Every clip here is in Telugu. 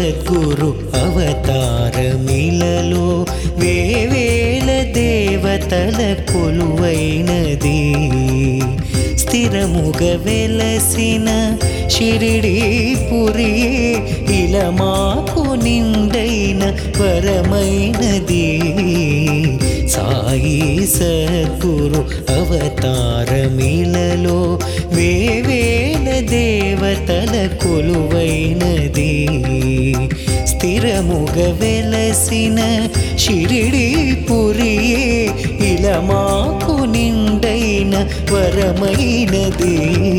సద్గురు అవతారమిలలో వేవేల దేవతల కొలువైనది స్థిరముగ వెలసిన షిరిడి పురియే ఇలా మాకు నిండైన వరమైనది సాయి సద్గురు అవతారమిలలో వేవేల దేవతల కొలువైనది స్థిరముగ వెలసిన షిరిడి పురియే ఇలా మాకు నిండైన వరమైనది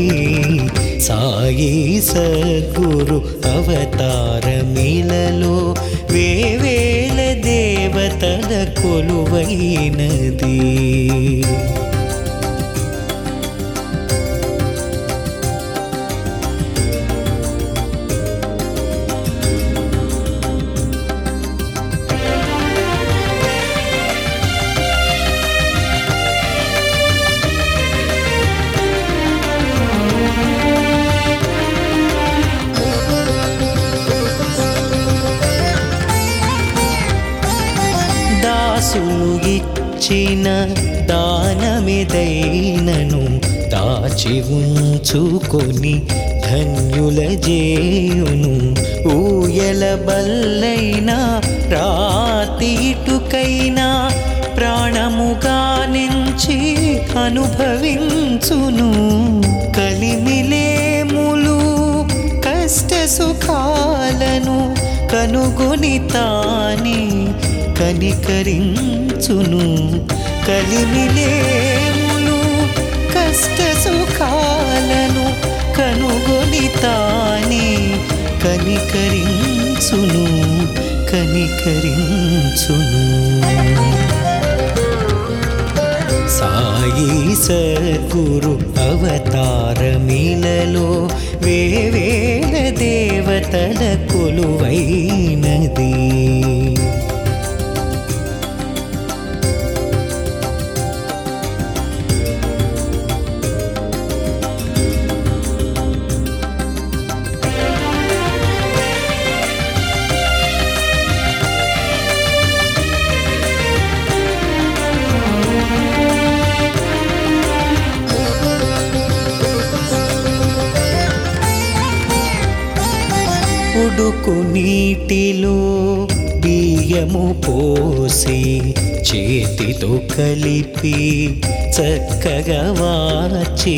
సాయి సద్గురు అవతారమిలలో వేవేల దేవతల కొలువైనది దాసులు ఇచ్చిన దానమిదైనను దాచి ఉంచుకొని ధన్యుల జేయును ఊయల బల్లైనా రాతీటుకైనా ప్రాణముగా నుంచి అనుభవించును కలిమిలేములు కష్ట సుఖాలను కనుగొని తాని కనికరించును కలిమిలేములు కష్ట సుఖాలను కనుగొని తాని కనికరించును కనికరించును సాయి సద్గురు అవతారమిలలో వేవేల దేవతల కొలువైనది ఉడుకు నీటిలో బియ్యము పోసి చేతితో కలిపి చక్కగా వాచి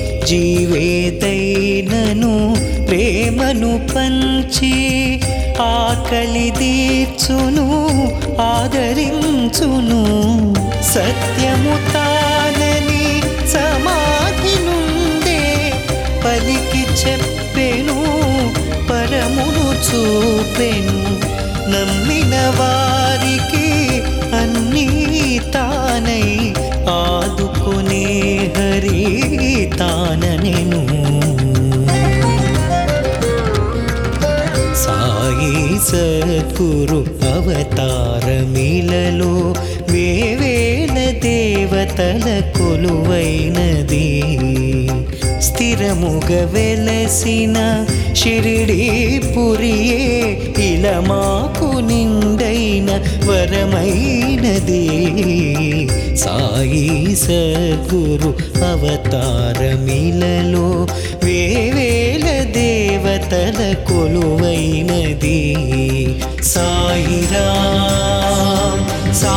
జీవేదైనను ప్రేమను పంచి ఆకలి తీర్చును ఆదరించును సత్యము తానని సమాధి నుండే పలికి చెప్పెను పరమును చూపెను నమ్మిన వారికి అన్నీ తానై ఆదుకునే హరి తాననెను సాయి సద్గురు అవతారమిలలో వేవేల దేవతల కొలువైనది స్థిరముగ వెలసిన షిరిడి పురియే ఇలా మాకు నిండైన వరమైనది సాయి సద్గురు అవతారమిలలో వేవేల దేవతల కొలువైనది సాయిరామ్